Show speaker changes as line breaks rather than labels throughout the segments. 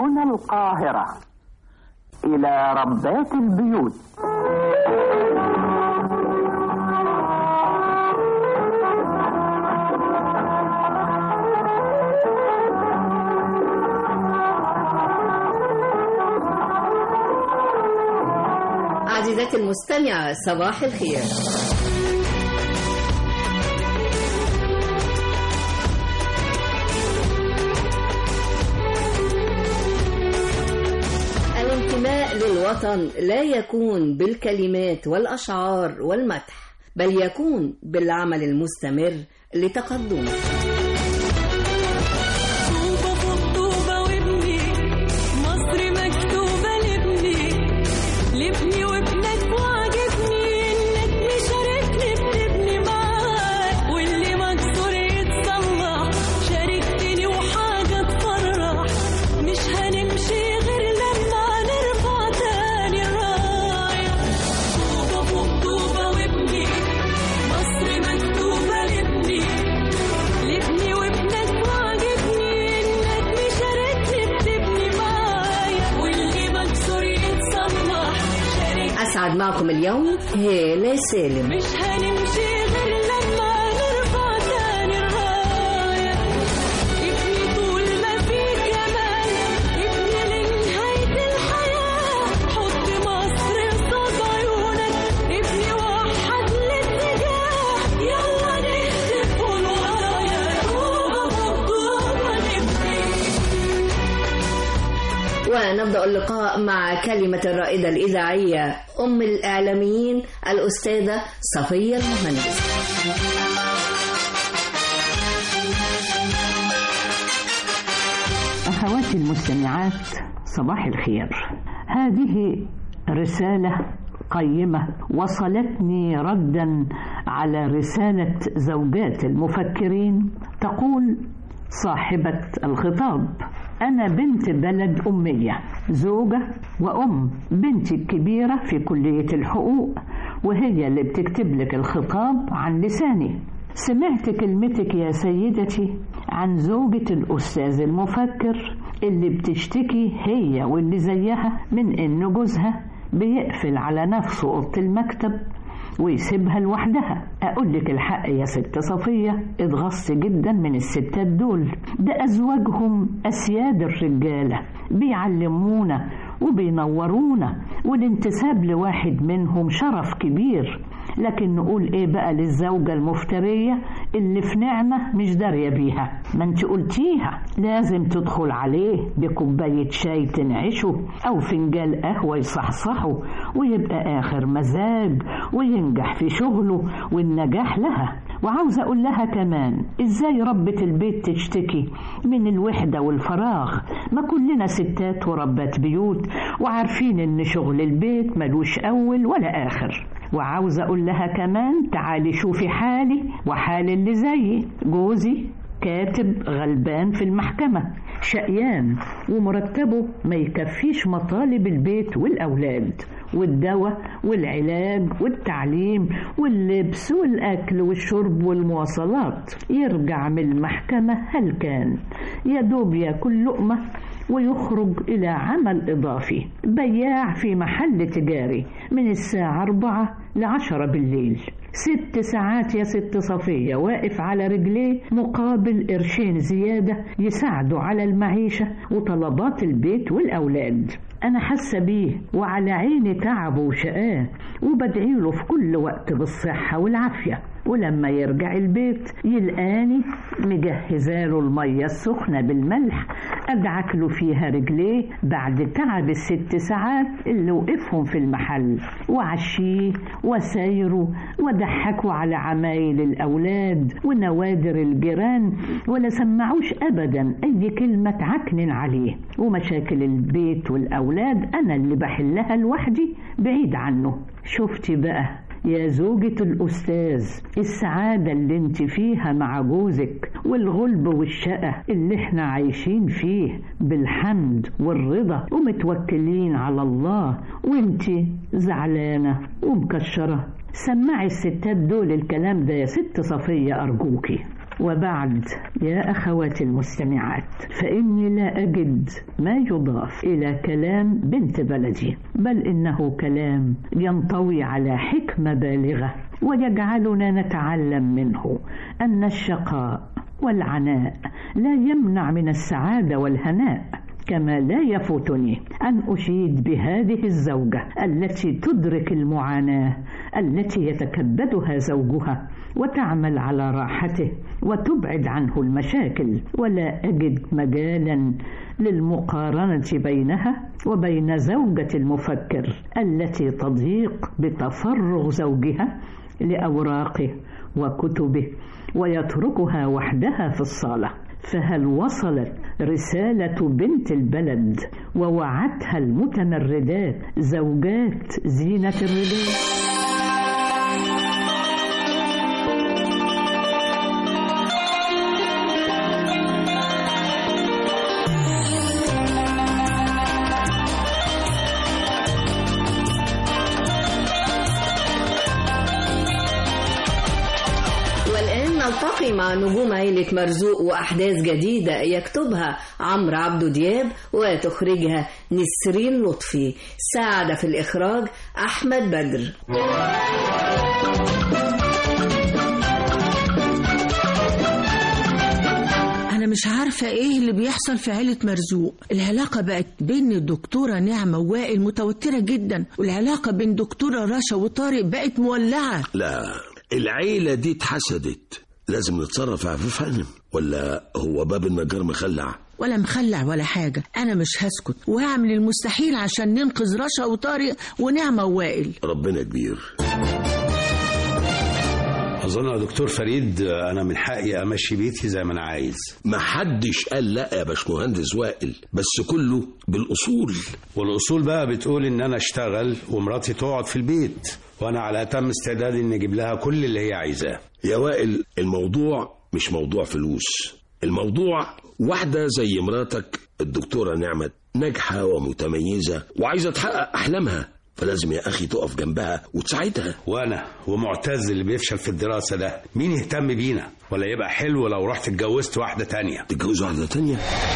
هنا القاهرة إلى ربات البيوت
عزيزتي المستمعة صباح الخير الانتماء للوطن لا يكون بالكلمات والأشعار والمدح بل يكون بالعمل المستمر لتقدمه
طوبة فوق طوبة وابني مصر مكتوبة لابني لابني وابنك وعجبني انك مشاركني بتبني معاك واللي مكسور يتصلح شاركتني وحاجة تفرح مش هنمشي غير لما نرفع تاني الراية طوبة فوق طوبة وابني مصر مكتوبة لابني لابني وابنك وعجبني انك مشاركني بتبني معايا واللي مكسور يتصلح شارك
أسعد معكم اليوم هالة سالم
مش هنمشي غير لما نرفع تاني الراية ابني طول ما في جمال ابني لنهاية الحياة حط مصر قصاد عيونك ابني وحد الاتجاه يلا نهتف والورايا طوبة فوق طوبة نبني
ونبدأ اللقاء مع كلمة الرائدة الإذاعية أم الإعلاميين الأستاذة صفية المهندس
أخواتي المستمعات صباح الخير هذه رسالة قيمة وصلتني ردا على رسالة زوجات المفكرين تقول صاحبة الخطاب أنا بنت بلد أمية زوجة وأم بنتي الكبيرة في كلية الحقوق وهي اللي بتكتب لك الخطاب عن لساني سمعت كلمتك يا سيدتي عن زوجة الأستاذ المفكر اللي بتشتكي هي واللي زيها من إن جوزها بيقفل على نفسه أوضة المكتب ويسيبها لوحدها أقول لك الحق يا ست صفية اتغصت جدا من الستات دول ده أزواجهم أسياد الرجالة بيعلمونا وبينورونا والانتساب لواحد منهم شرف كبير لكن نقول ايه بقى للزوجة المفترية اللي في نعمة مش دارية بيها ما انت قلتيها لازم تدخل عليه بكوباية شاي تنعشه او فنجان قهوة يصحصحه ويبقى اخر مزاج وينجح في شغله والنجاح لها وعاوزة اقول لها كمان ازاي ربة البيت تشتكي من الوحدة والفراغ ما كلنا ستات وربات بيوت وعارفين ان شغل البيت ملوش اول ولا اخر وعاوزة أقول لها كمان تعالي شوفي حالي وحال اللي زيي جوزي كاتب غلبان في المحكمة شقيان ومرتبه ما يكفيش مطالب البيت والأولاد والدواء والعلاج والتعليم واللبس والأكل والشرب والمواصلات يرجع من المحكمة هلكان يا دوب ياكل لقمة ويخرج إلى عمل إضافي بياع في محل تجاري من الساعة أربعة لعشرة بالليل ست ساعات يا ست صفية واقف على رجليه مقابل قرشين زيادة يساعدوا على المعيشة وطلبات البيت والأولاد أنا حاسة بيه وعلى عيني تعبه وشقاه وبدعيله في كل وقت بالصحة والعافية ولما يرجع البيت يلقاني مجهزاله المية السخنة بالملح أدعك له فيها رجليه بعد تعب الست ساعات اللي وقفهم في المحل وعشيه وسايره وضحكوا على عمايل الأولاد ونوادر الجيران ولا سمعوش أبدا أي كلمة تعكنن عليه ومشاكل البيت والأولاد أنا اللي بحلها لوحدي بعيد عنه شفتي بقى يا زوجة الأستاذ السعادة اللي انت فيها مع جوزك والغلب والشقة اللي احنا عايشين فيه بالحمد والرضا ومتوكلين على الله وانت زعلانة ومكشرة سمعي الستات دول الكلام ده يا ست صفية أرجوكي وبعد يا أخواتي المستمعات فإني لا أجد ما يضاف إلى كلام بنت بلدي بل إنه كلام ينطوي على حكمة بالغة ويجعلنا نتعلم منه أن الشقاء والعناء لا يمنع من السعادة والهناء كما لا يفوتني أن أشيد بهذه الزوجة التي تدرك المعاناة التي يتكبدها زوجها وتعمل على راحته وتبعد عنه المشاكل ولا أجد مجالا للمقارنة بينها وبين زوجة المفكر التي تضيق بتفرغ زوجها لأوراقه وكتبه ويتركها وحدها في الصالة فهل وصلت رسالة بنت البلد ووعتها المتمردات زوجات زينة الرجال
والآن نلتقي مع نجوم عيلة مرزوق وأحداث جديدة يكتبها عمرو عبدو دياب وتخرجها نسرين لطفي ساعد في الإخراج أحمد بدر
أنا مش عارفة إيه اللي بيحصل في عيلة مرزوق العلاقة بقت بين الدكتورة نعمة ووائل متوترة جدا والعلاقة بين دكتورة رشا وطارق بقت مولعة
لا العيلة دي اتحسدت لازم نتصرف يا عفيف هانم ولا هو باب النجار مخلع
ولا مخلع ولا حاجة أنا مش هسكت وهعمل المستحيل عشان ننقذ رشا وطارق ونعمة ووائل
ربنا كبير
أظن يا دكتور فريد أنا من حقي أمشي بيتي زي ما أنا عايز
محدش قال لا يا باشمهندس وائل بس كله بالأصول
والأصول بقى بتقول إن أنا أشتغل ومراتي تقعد في البيت وأنا على أتم استعداد إني أجيب لها كل اللي هي عايزاه
يا وائل الموضوع مش موضوع فلوس الموضوع واحدة زي مراتك الدكتورة نعمة ناجحة ومتميزة وعايزة تحقق أحلامها فلازم يا أخي تقف جنبها وتساعدها
وأنا ومعتز اللي بيفشل في الدراسة ده مين يهتم بينا ولا يبقى حلو لو رحت اتجوزت واحدة تانية
تتجوز واحدة تانية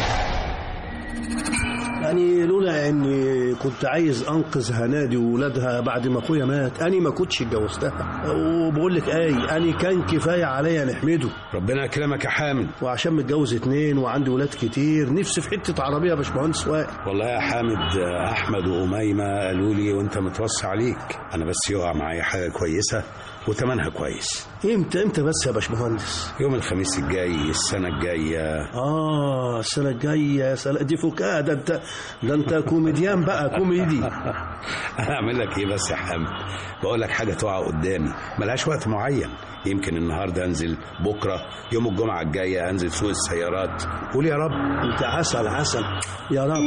يعني لولا اني كنت عايز انقذ هنادي وولادها بعد ما اخويا مات اني ما كنتش اتجوزتها وبقول لك ايه اني كان كفايه عليا نحمده
ربنا يكرمك يا حامد
وعشان متجوز اتنين وعندي ولاد كتير نفسي في حته عربيه يا باشمهندس وائل
والله يا حامد أحمد وأميمة قالوا لي وأنت متوصي عليك أنا بس يقع معايا حاجة كويسة وتمنها كويس
امتى امتى بس يا باشمهندس
يوم الخميس الجاي السنة الجاية
اه السنه الجايه يا سلام دي فكاهه ده انت ده انت كوميديان بقى كوميدي
هعمل لك ايه بس يا حامد بقول لك حاجه تقع قدامي ملهاش وقت معين يمكن النهارده انزل بكره يوم الجمعه الجايه انزل سوق السيارات قول يا رب
انت عسل عسل يا رب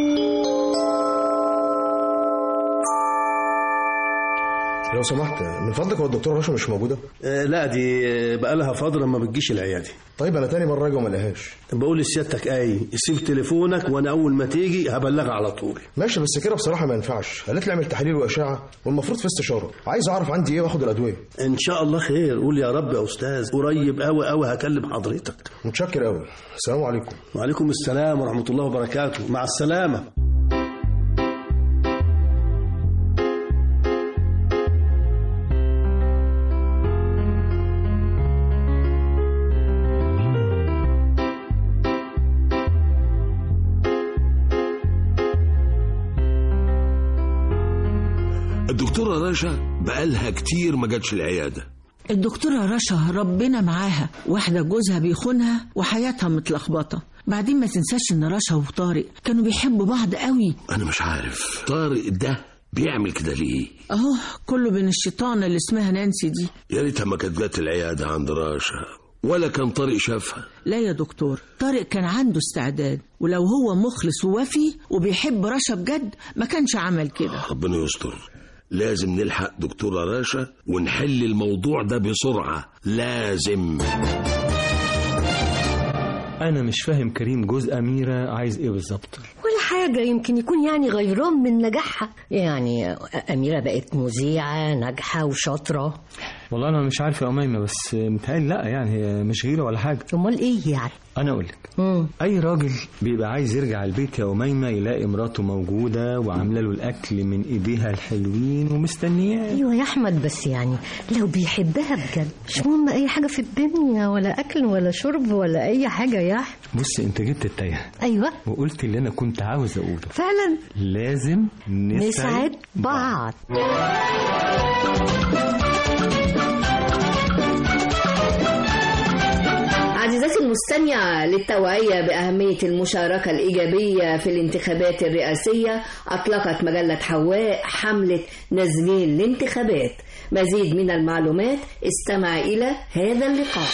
لو سمحت من فضلك هو الدكتور رشا مش موجوده
آه لا دي آه، بقالها فتره ما بتجيش العياده
طيب انا تاني مره اجي وما الاقيهاش
بقول لسيادتك اي سيب تليفونك وانا اول ما تيجي هبلغها على طول
ماشي بس كده بصراحه ما ينفعش قالت لي اعمل تحاليل واشعه والمفروض في استشاره عايز اعرف عندي ايه واخد الادويه
ان شاء الله خير قول يا رب يا استاذ قريب قوي قوي هكلم حضرتك
متشكر قوي السلام عليكم
وعليكم السلام ورحمه الله وبركاته مع السلامه
الدكتورة رشا بقالها كتير ما جاتش العيادة
الدكتورة رشا ربنا معاها واحدة جوزها بيخونها وحياتها متلخبطة بعدين ما تنساش ان رشا وطارق كانوا بيحبوا بعض قوي
أنا مش عارف طارق ده بيعمل كده ليه
اهو كله بين الشيطانة اللي اسمها نانسي دي
يا ريتها ما كانت جت العيادة عند رشا ولا كان طارق شافها
لا يا دكتور طارق كان عنده استعداد ولو هو مخلص ووفي وبيحب رشا بجد ما كانش عمل كده
ربنا يستر لازم نلحق دكتورة رشا ونحل الموضوع ده بسرعة لازم
أنا مش فاهم كريم جوز أميرة عايز إيه بالظبط
ولا حاجة يمكن يكون يعني غيران من نجاحها يعني أميرة بقت مذيعة ناجحة وشاطرة
والله انا مش عارف يا اميمه بس متهيألي لا يعني هي مش غيره ولا حاجه
امال ايه يعني
انا اقول لك اي راجل بيبقى عايز يرجع البيت يا اميمه يلاقي مراته موجوده وعامله له الاكل من ايديها الحلوين ومستنياه
ايوه يا احمد بس يعني لو بيحبها بجد مش مهم اي حاجه في الدنيا ولا اكل ولا شرب ولا اي حاجه يا احمد
بص انت جبت التايه
ايوه
وقلت اللي انا كنت عاوز اقوله
فعلا
لازم نسعد
نسعد بعض
عزيزتي المستمعة للتوعية بأهمية المشاركة الإيجابية في الانتخابات الرئاسية أطلقت مجلة حواء حملة نازلين الانتخابات مزيد من المعلومات استمع إلى هذا اللقاء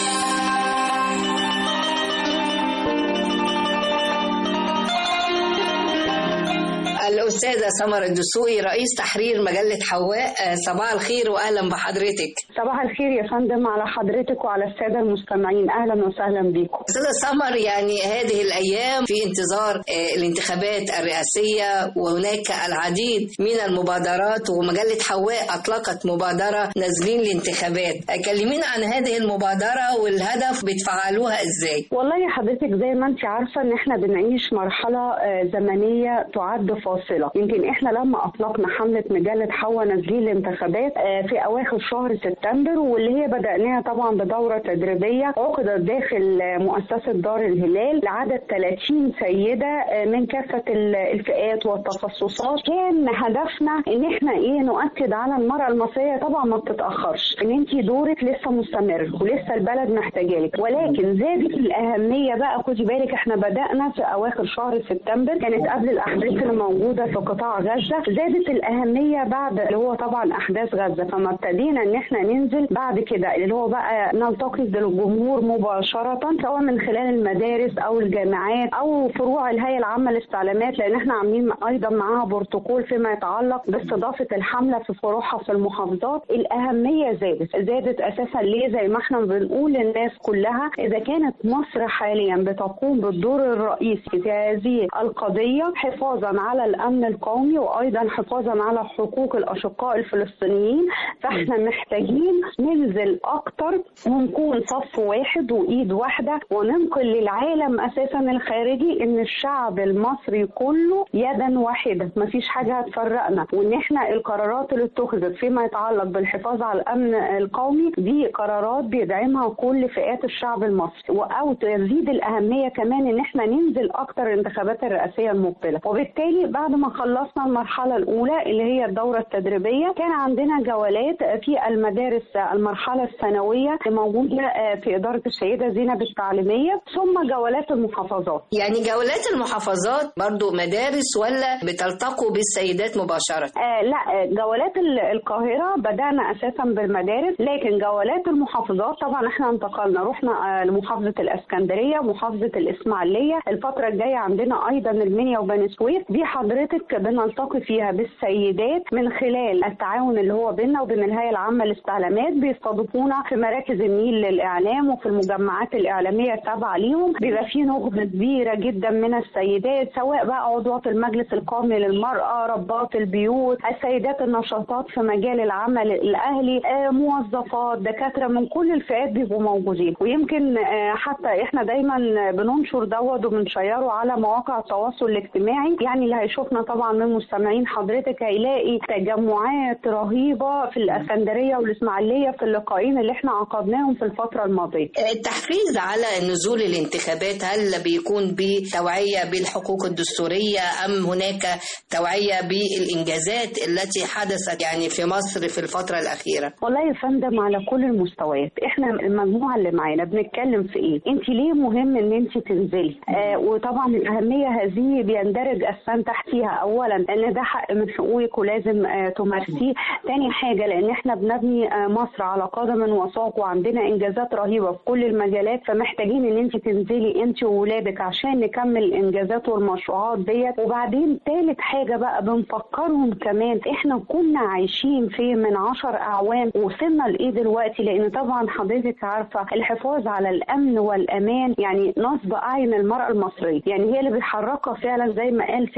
الأستاذة سمر الدسوقي رئيس تحرير مجلة حواء صباح الخير وأهلا بحضرتك
صباح الخير يا فندم على حضرتك وعلى السادة المستمعين أهلا وسهلا بكم
أستاذة سمر يعني هذه الأيام في انتظار آه، الانتخابات الرئاسية وهناك العديد من المبادرات ومجلة حواء أطلقت مبادرة نازلين الانتخابات كلمينا عن هذه المبادرة والهدف بتفعلوها إزاي
والله يا حضرتك زي ما انت عارفة ان احنا بنعيش مرحلة آه، زمنية تعد فاصلة يمكن احنا لما اطلقنا حملة مجلة حوا نازلين الانتخابات آه، في اواخر شهر سبتمبر واللي هي بدأناها طبعا بدورة تدريبية عقدت داخل آه، مؤسسة دار الهلال لعدد 30 سيدة آه، من كافة ال- الفئات والتخصصات كان هدفنا ان احنا ايه نؤكد على المرأة المصرية طبعا ما بتتأخرش ان انت دورك لسه مستمر ولسه البلد محتاجالك ولكن زادت الاهمية بقى خدي بالك احنا بدأنا في اواخر شهر سبتمبر كانت قبل الاحداث اللي موجودة في قطاع غزة زادت الاهمية بعد اللي هو طبعا احداث غزة فما ابتدينا ان احنا ننزل بعد كده اللي هو بقى نلتقي بالجمهور مباشرة سواء من خلال المدارس او الجامعات او فروع الهيئة العامة للاستعلامات لان احنا عاملين ايضا معاها بروتوكول فيما يتعلق باستضافة الحملة في فروعها في المحافظات الاهمية زادت زادت اساسا ليه زي ما احنا بنقول للناس كلها اذا كانت مصر حاليا بتقوم بالدور الرئيسي في هذه القضية حفاظا على الامن القومي وايضا حفاظا على حقوق الاشقاء الفلسطينيين فاحنا محتاجين ننزل اكتر ونكون صف واحد وايد واحده وننقل للعالم اساسا الخارجي ان الشعب المصري كله يدا واحده مفيش حاجه هتفرقنا وان احنا القرارات اللي اتخذت فيما يتعلق بالحفاظ على الامن القومي دي قرارات بيدعمها كل فئات الشعب المصري او تزيد الاهميه كمان ان احنا ننزل اكتر الانتخابات الرئاسيه المقبله وبالتالي بعد ما خلصنا المرحله الاولى اللي هي الدوره التدريبيه كان عندنا جولات في المدارس المرحله الثانويه موجوده في اداره السيده زينب التعليميه ثم جولات المحافظات
يعني جولات المحافظات برضو مدارس ولا بتلتقوا بالسيدات مباشرة
آه لا آه، جولات ال- القاهرة بدأنا أساسا بالمدارس لكن جولات المحافظات طبعا احنا انتقلنا رحنا آه لمحافظة الإسكندرية محافظة الإسماعيلية الفترة الجاية عندنا أيضا المنيا وبني سويف دي حضرتك بنلتقي فيها بالسيدات من خلال التعاون اللي هو بيننا وبين الهيئة العامة للاستعلامات بيستضيفونا في مراكز النيل للإعلام وفي المجمعات الإعلامية التابعة ليهم بيبقى في نخبة كبيرة جدا من السيدات سواء بقى عضوات المجلس القومي للمرأة ربات البيوت السيدات النشاطات في مجال العمل الأهلي آه، موظفات دكاترة من كل الفئات بيبقوا موجودين ويمكن آه، حتى احنا دايما بننشر دوت وبنشيره على مواقع التواصل الاجتماعي يعني اللي هيشوفنا طبعا من مستمعين حضرتك هيلاقي تجمعات رهيبة في الاسكندرية والاسماعيلية في اللقاءين اللي احنا عقدناهم في الفترة الماضية
التحفيز على نزول الانتخابات هل بيكون بتوعية بالحقوق الدستورية أم هناك توعية بالإنجازات التي حدثت يعني في مصر في الفترة الأخيرة
والله يا فندم على كل المستويات احنا المجموعه اللي معانا بنتكلم في ايه انت ليه مهم ان انت تنزلي آه وطبعا الاهميه هذه بيندرج اساسا تحتيها اولا ان ده حق من حقوقك ولازم آه تمارسيه تاني حاجه لان احنا بنبني آه مصر على قدم وساق وعندنا انجازات رهيبه في كل المجالات فمحتاجين ان انت تنزلي انت وولادك عشان نكمل الانجازات والمشروعات ديت وبعدين تالت حاجه بقى بنفكرهم كمان احنا كنا عايشين في من عشر اعوام وصلنا لايه دلوقتي لان طبعا حضرتك عارفه الحفاظ على الامن والامان يعني نصب اعين المراه المصريه يعني هي اللي بتحركها فعلا زي ما قال سياده الرئيس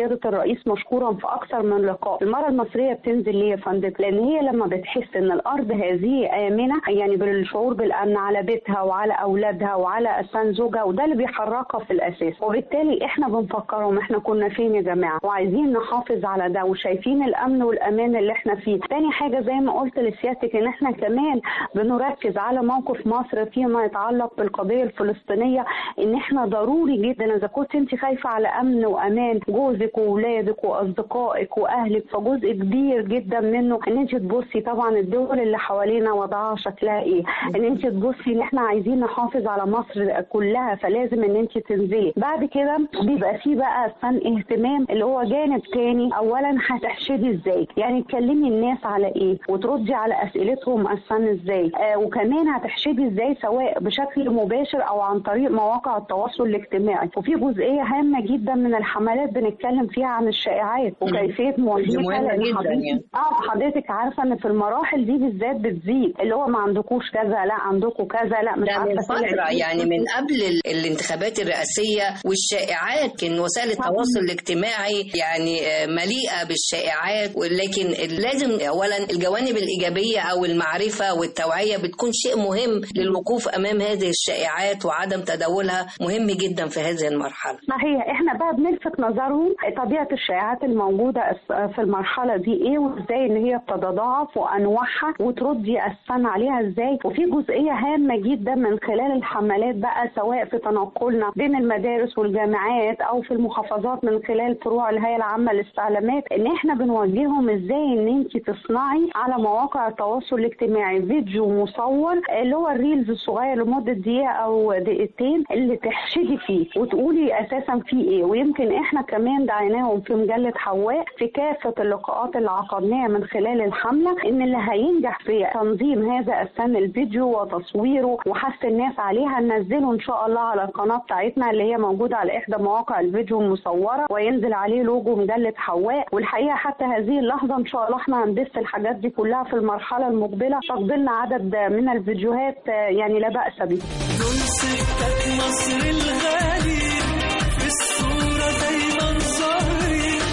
الرئيس مشكورا في اكثر من لقاء المراه المصريه بتنزل ليه يا فندم لان هي لما بتحس ان الارض هذه امنه يعني بالشعور بالامن على بيتها وعلى اولادها وعلى اسنان زوجها وده اللي بيحركها في الاساس وبالتالي احنا بنفكرهم احنا كنا فين يا جماعه وعايزين نحافظ على ده وشايفين الامن والامان اللي احنا فيه تاني حاجه زي ما قلت لسيادتك ان احنا كمان بنركز على موقف مصر فيما يتعلق بالقضيه الفلسطينيه ان احنا ضروري جدا اذا كنت انت خايفه على امن وامان جوزك واولادك واصدقائك واهلك فجزء كبير جدا منه ان انت تبصي طبعا الدول اللي حوالينا وضعها شكلها ايه ان انت تبصي ان احنا عايزين نحافظ على مصر كلها فلازم ان انت تنزلي بعد كده بيبقى في بقى فن اهتمام اللي هو جانب تاني اولا هتحشدي ازاي يعني تكلمي الناس على ايه وتردي على اسئلتهم الفن ازاي آه وكمان هتحشدي ازاي سواء بشكل مباشر او عن طريق مواقع التواصل الاجتماعي وفي جزئيه هامه جدا من الحملات بنتكلم فيها عن الشائعات وكيفيه مواجهتها
مهمة
لان
جداً
حضرتك
يعني.
اه حضرتك عارفه ان في المراحل دي بالذات بتزيد اللي هو ما عندكوش كذا لا عندكم كذا لا مش
ده من
عارفه
فترة
طلع إيه.
يعني من قبل ال- الانتخابات الرئاسية والشائعات كان وسائل التواصل الاجتماعي يعني آه، مليئة بالشائعات ولكن لازم أولا الجوانب الإيجابية أو المعرفة والتوعية بتكون شيء مهم للوقوف أمام هذه الشائعات وعدم تداولها مهم جدا في هذه المرحلة
صحيح احنا بقى بنلفت نظرهم طبيعه الشائعات الموجوده في المرحله دي ايه وازاي ان هي بتتضاعف وانواعها وتردي السنة عليها ازاي وفي جزئيه هامه جدا من خلال الحملات بقى سواء في تنقلنا بين المدارس والجامعات او في المحافظات من خلال فروع الهيئه العامه للاستعلامات ان احنا بنوجههم ازاي ان انت تصنعي على مواقع التواصل الاجتماعي فيديو مصور اللي هو الريلز الصغير لمده دقيقه او دقيقتين اللي تحشدي فيه وتقولي اساسا فيه ايه ويمكن احنا كمان دعيناهم في مجله حواء في كافه اللقاءات اللي عقدناها من خلال الحمله ان اللي هينجح في تنظيم هذا السن الفيديو وتصويره وحث الناس عليها ننزله ان شاء الله على القناه بتاعتنا اللي هي موجوده على احدى مواقع الفيديو المصوره وينزل عليه لوجو مجله حواء والحقيقه حتى هذه اللحظه ان شاء الله احنا هنبث الحاجات دي كلها في المرحله المقبله تقبلنا عدد من الفيديوهات آه، يعني لا باس به
دول ستات مصر الغالي في الصورة دايما ظاهرين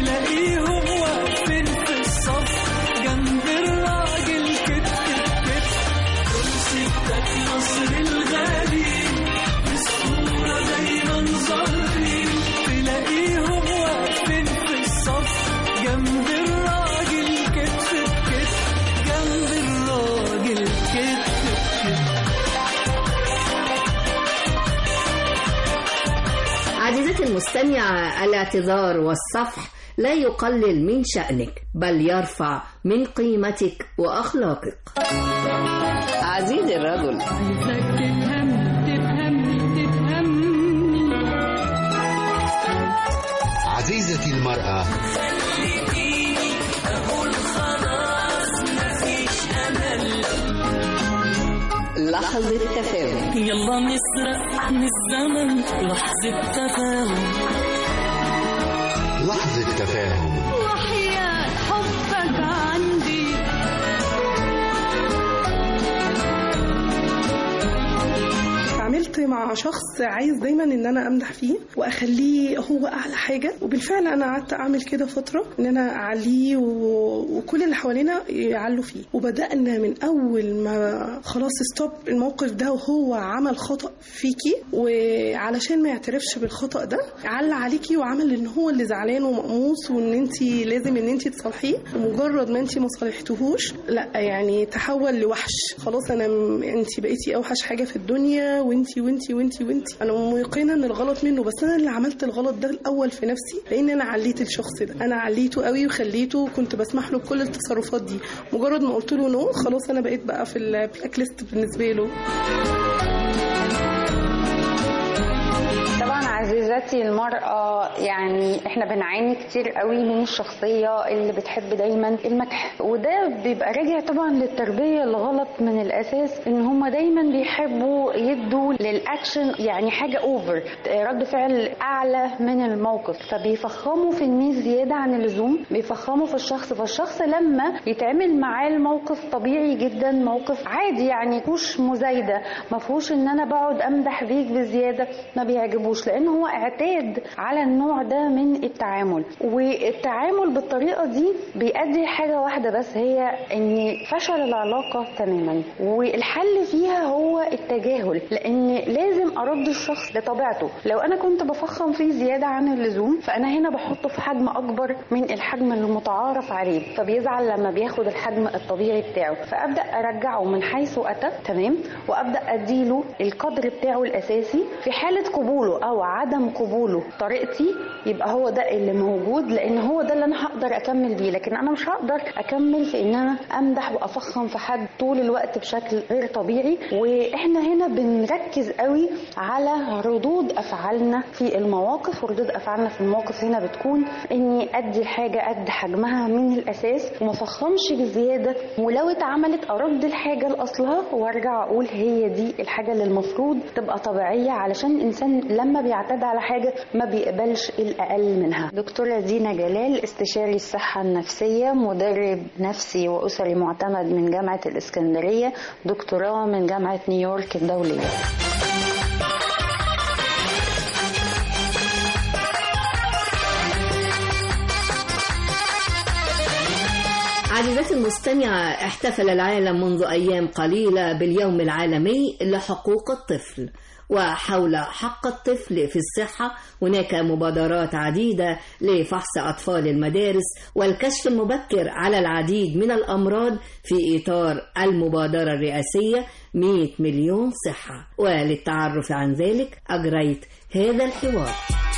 تلاقيهم واقفين في الصف جنب الراجل كتف بكتف دول ستات مصر الغالي في الصورة دايما ظاهرين تلاقيهم واقفين في الصف جنب الراجل كتف بكتف جنب الراجل كتف بكتف
عزيزتي المستمعة الاعتذار والصفح لا يقلل من شأنك بل يرفع من قيمتك وأخلاقك
عزيزي الرجل
عايزك تفهمني تفهمني تفهمني
عزيزتي المرأة
خليكيني أقول خلاص مفيش أمل
لحظة تفاهم
يلا نسرق من الزمن لحظة تفاهم
لحظة تفاهم
وحياة حبك عندي
اتعاملت مع شخص عايز دايما ان انا امدح فيه واخليه هو اعلى حاجه وبالفعل انا قعدت اعمل كده فتره ان انا اعليه و... وكل اللي حوالينا يعلوا فيه وبدانا من اول ما خلاص ستوب الموقف ده وهو عمل خطا فيكي وعلشان ما يعترفش بالخطا ده على عليكي وعمل ان هو اللي زعلان ومقموص وان انت لازم ان انت تصالحيه ومجرد ما انت ما صالحتهوش لا يعني تحول لوحش خلاص انا م- انت بقيتي اوحش حاجه في الدنيا وانت وانت وانت وانت انا ميقنه ان الغلط منه بس انا اللي عملت الغلط ده الاول في نفسي لان انا عليت الشخص ده انا عليته قوي وخليته وكنت بسمح له بكل التصرفات دي مجرد ما قلت له نو خلاص انا بقيت بقى في البلاك ليست بالنسبه له
طبعا عزيزتي المرأة يعني احنا بنعاني كتير قوي من الشخصية اللي بتحب دايما المدح وده بيبقى راجع طبعا للتربية الغلط من الأساس ان هما دايما بيحبوا يدوا للأكشن يعني حاجة اوفر رد فعل أعلى من الموقف فبيفخموا في الناس زيادة عن اللزوم بيفخموا في الشخص فالشخص لما يتعمل معاه الموقف طبيعي جدا موقف عادي يعني مفهوش مزايدة مفهوش ان انا بقعد امدح فيك بزيادة ما بيعجبوش لان لان هو اعتاد على النوع ده من التعامل والتعامل بالطريقه دي بيؤدي حاجه واحده بس هي ان فشل العلاقه تماما والحل فيها هو التجاهل لان لازم ارد الشخص لطبيعته لو انا كنت بفخم فيه زياده عن اللزوم فانا هنا بحطه في حجم اكبر من الحجم المتعارف عليه فبيزعل لما بياخد الحجم الطبيعي بتاعه فابدا ارجعه من حيث اتى تمام وابدا اديله القدر بتاعه الاساسي في حاله قبوله او عدم قبوله طريقتي يبقى هو ده اللي موجود لان هو ده اللي انا هقدر اكمل بيه لكن انا مش هقدر اكمل في ان انا امدح وافخم في حد طول الوقت بشكل غير طبيعي واحنا هنا بنركز قوي على ردود افعالنا في المواقف وردود افعالنا في المواقف هنا بتكون اني ادي الحاجه قد حجمها من الاساس وما فخمش بزياده ولو اتعملت ارد الحاجه لاصلها وارجع اقول هي دي الحاجه اللي المفروض تبقى طبيعيه علشان الانسان لما بيعتاد على حاجه ما بيقبلش الاقل منها دكتوره دينا جلال استشاري الصحه النفسيه مدرب نفسي واسري معتمد من جامعه الاسكندريه دكتوراه من جامعه نيويورك الدوليه
عزيزتي المستمعة احتفل العالم منذ أيام قليلة باليوم العالمي لحقوق الطفل وحول حق الطفل في الصحة هناك مبادرات عديدة لفحص أطفال المدارس والكشف المبكر على العديد من الأمراض في إطار المبادرة الرئاسية 100 مليون صحة وللتعرف عن ذلك أجريت هذا الحوار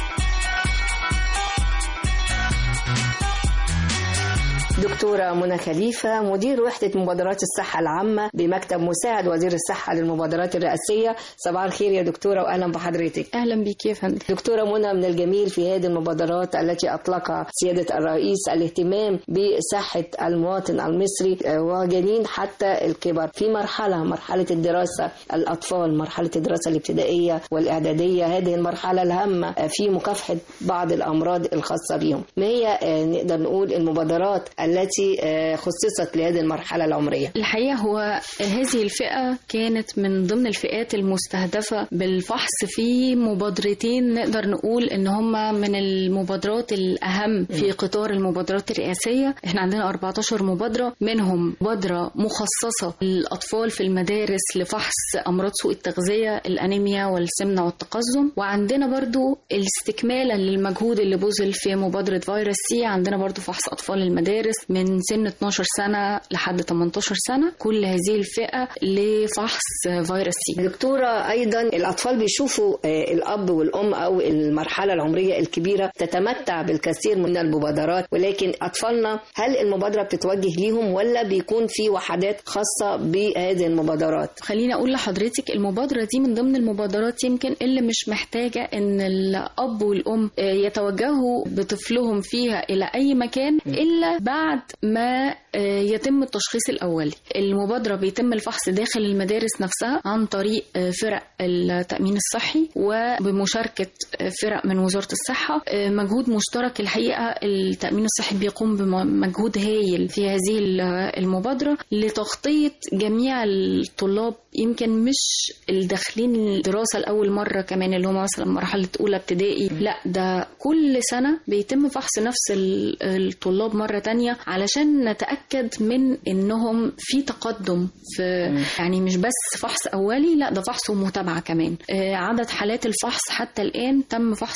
دكتورة منى خليفة مدير وحدة مبادرات الصحة العامة بمكتب مساعد وزير الصحة للمبادرات الرئاسية صباح الخير يا دكتورة وأهلا بحضرتك
أهلا بك يا فندم
دكتورة منى من الجميل في هذه المبادرات التي أطلق سيادة الرئيس الاهتمام بصحة المواطن المصري وجنين حتى الكبر في مرحلة مرحلة الدراسة الأطفال مرحلة الدراسة الابتدائية والإعدادية هذه المرحلة الهامة في مكافحة بعض الأمراض الخاصة بهم ما هي نقدر نقول المبادرات التي خصصت لهذه المرحلة العمرية
الحقيقة هو هذه الفئة كانت من ضمن الفئات المستهدفة بالفحص في مبادرتين نقدر نقول ان هم من المبادرات الأهم في قطار المبادرات الرئاسية احنا عندنا 14 مبادرة منهم مبادرة مخصصة للأطفال في المدارس لفحص أمراض سوء التغذية الأنيميا والسمنة والتقزم وعندنا برضو استكمالا للمجهود اللي بذل في مبادرة فيروس سي عندنا برضو فحص أطفال المدارس من سن 12 سنة لحد 18 سنة كل هذه الفئة لفحص فيروس سي
دكتورة أيضا الأطفال بيشوفوا الأب والأم أو المرحلة العمرية الكبيرة تتمتع بالكثير من المبادرات ولكن أطفالنا هل المبادرة بتتوجه ليهم ولا بيكون في وحدات خاصة بهذه المبادرات
خليني أقول لحضرتك المبادرة دي من ضمن المبادرات يمكن اللي مش محتاجة إن الأب والأم يتوجهوا بطفلهم فيها إلى أي مكان إلا بعد ما يتم التشخيص الأولي المبادرة بيتم الفحص داخل المدارس نفسها عن طريق فرق التأمين الصحي وبمشاركة فرق من وزارة الصحة مجهود مشترك الحقيقة التأمين الصحي بيقوم بمجهود هايل في هذه المبادرة لتغطية جميع الطلاب يمكن مش الداخلين الدراسة لأول مرة كمان اللي هم مثلا مرحلة أولى ابتدائي لا ده كل سنة بيتم فحص نفس الطلاب مرة تانية علشان نتأكد من إنهم في تقدم في يعني مش بس فحص أولي لا ده فحص ومتابعة كمان عدد حالات الفحص حتى الآن تم فحص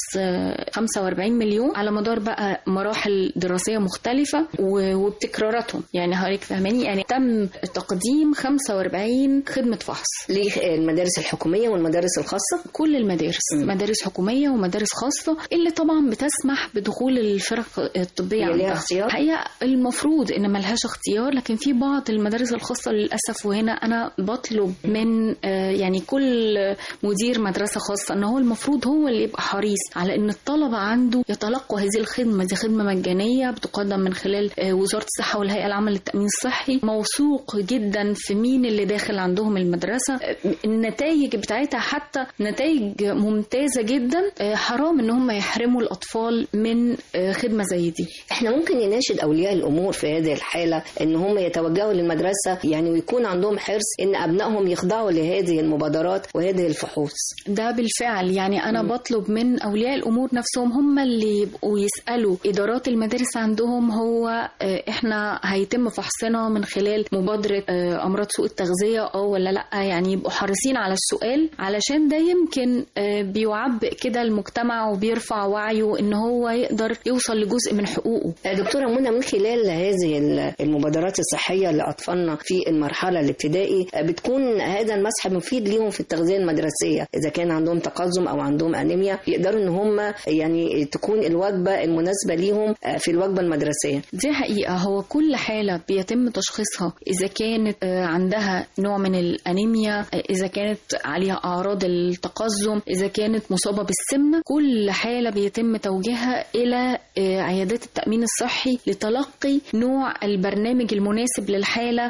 45 مليون على مدار بقى مراحل دراسية مختلفة وبتكراراتهم يعني حضرتك فاهماني يعني تم تقديم 45 خدمة فحص
للمدارس الحكومية والمدارس الخاصة
كل المدارس م. مدارس حكومية ومدارس خاصة اللي طبعا بتسمح بدخول الفرق الطبية
ليها اختيار
الحقيقة المفروض ان ملهاش اختيار لكن في بعض المدارس الخاصة للأسف وهنا أنا بطلب من يعني كل مدير مدرسة خاصة ان هو المفروض هو اللي يبقى حريص على ان الطلبة عنده يتلقوا هذه الخدمة دي خدمة مجانية بتقدم من خلال وزارة الصحة والهيئة العامة للتأمين الصحي موثوق جدا في مين اللي داخل عندهم المدرسة النتائج بتاعتها حتى نتائج ممتازة جدا حرام ان هم يحرموا الأطفال من خدمة زي دي
احنا ممكن نناشد أولياء الامور في هذه الحاله ان هم يتوجهوا للمدرسه يعني ويكون عندهم حرص ان ابنائهم يخضعوا لهذه المبادرات وهذه الفحوص
ده بالفعل يعني انا بطلب من اولياء الامور نفسهم هم اللي يبقوا يسالوا ادارات المدارس عندهم هو آه، احنا هيتم فحصنا من خلال مبادره آه، امراض سوء التغذيه اه ولا لا يعني يبقوا حريصين على السؤال علشان ده يمكن آه، بيعبئ كده المجتمع وبيرفع وعيه ان هو يقدر يوصل لجزء من حقوقه
دكتورة منى من خلال هذه المبادرات الصحية لأطفالنا في المرحلة الابتدائي بتكون هذا المسح مفيد ليهم في التغذية المدرسية إذا كان عندهم تقزم أو عندهم أنيميا يقدروا إن هم يعني تكون الوجبة المناسبة ليهم في الوجبة المدرسية
دي حقيقة هو كل حالة بيتم تشخيصها إذا كانت آه، عندها نوع من الأنيميا آه، إذا كانت عليها أعراض التقزم إذا كانت مصابة بالسمنة كل حالة بيتم توجيهها إلى آه، عيادات التأمين الصحي لتلقي نوع البرنامج المناسب للحالة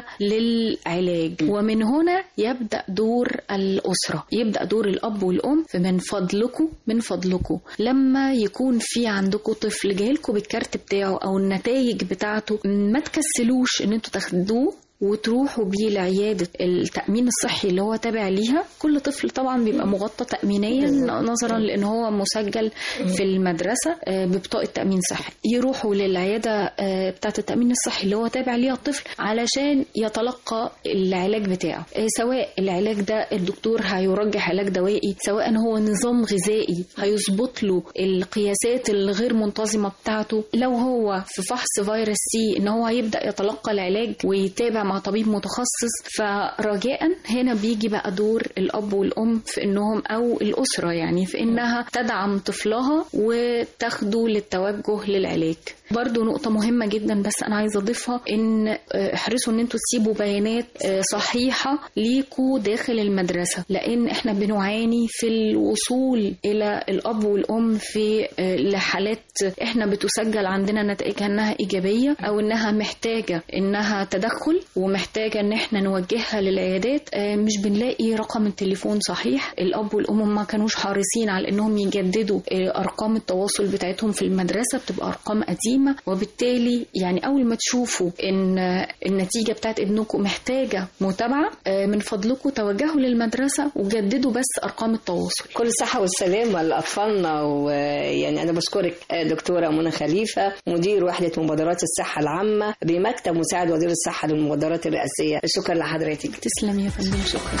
للعلاج ومن هنا يبدأ دور الأسرة يبدأ دور الأب والأم فمن فضلكم من فضلكم لما يكون في عندكم طفل جايلكم بالكارت بتاعه أو النتائج بتاعته ما تكسلوش إن انتوا تاخدوه وتروحوا بيه لعيادة التأمين الصحي اللي هو تابع ليها كل طفل طبعا بيبقى مغطى تأمينيا نظرا لأن هو مسجل في المدرسة آه، ببطاقة تأمين صحي يروحوا للعيادة آه، بتاعة التأمين الصحي اللي هو تابع ليها الطفل علشان يتلقى العلاج بتاعه آه، سواء العلاج ده الدكتور هيرجح علاج دوائي سواء هو نظام غذائي هيظبط له القياسات الغير منتظمة بتاعته لو هو في فحص فيروس سي ان هو هيبدأ يتلقى العلاج ويتابع مع طبيب متخصص فرجاء هنا بيجي بقى دور الأب والأم في إنهم أو الأسرة يعني في إنها تدعم طفلها وتاخده للتوجه للعلاج برضو نقطة مهمة جدا بس أنا عايزة أضيفها إن آه، احرصوا إن أنتوا تسيبوا بيانات آه، صحيحة ليكوا داخل المدرسة لأن إحنا بنعاني في الوصول إلى الأب والأم في آه، لحالات إحنا بتسجل عندنا نتائجها إنها إيجابية أو إنها محتاجة إنها تدخل ومحتاجة إن إحنا نوجهها للعيادات آه، مش بنلاقي رقم التليفون صحيح الأب والأم ما كانوش حريصين على إنهم يجددوا آه، أرقام التواصل بتاعتهم في المدرسة بتبقى أرقام قديمة وبالتالي يعني أول ما تشوفوا إن آه، النتيجة بتاعت ابنكم محتاجة متابعة آه، من فضلكم توجهوا للمدرسة وجددوا بس أرقام التواصل
كل الصحة والسلامة لأطفالنا ويعني أنا بشكرك دكتورة منى خليفة مدير وحدة مبادرات الصحة العامة بمكتب مساعد وزير الصحة للمبادرات الرئاسية شكرا لحضرتك
تسلم يا فندم شكرا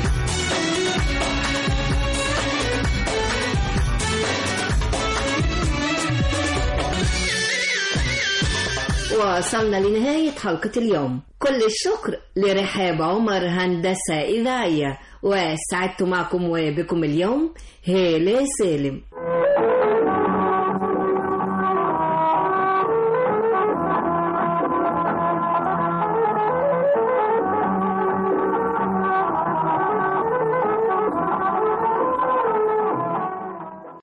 وصلنا لنهاية حلقة اليوم كل الشكر لرحاب عمر هندسة إذاعية وسعدت معكم وبكم اليوم هالة سالم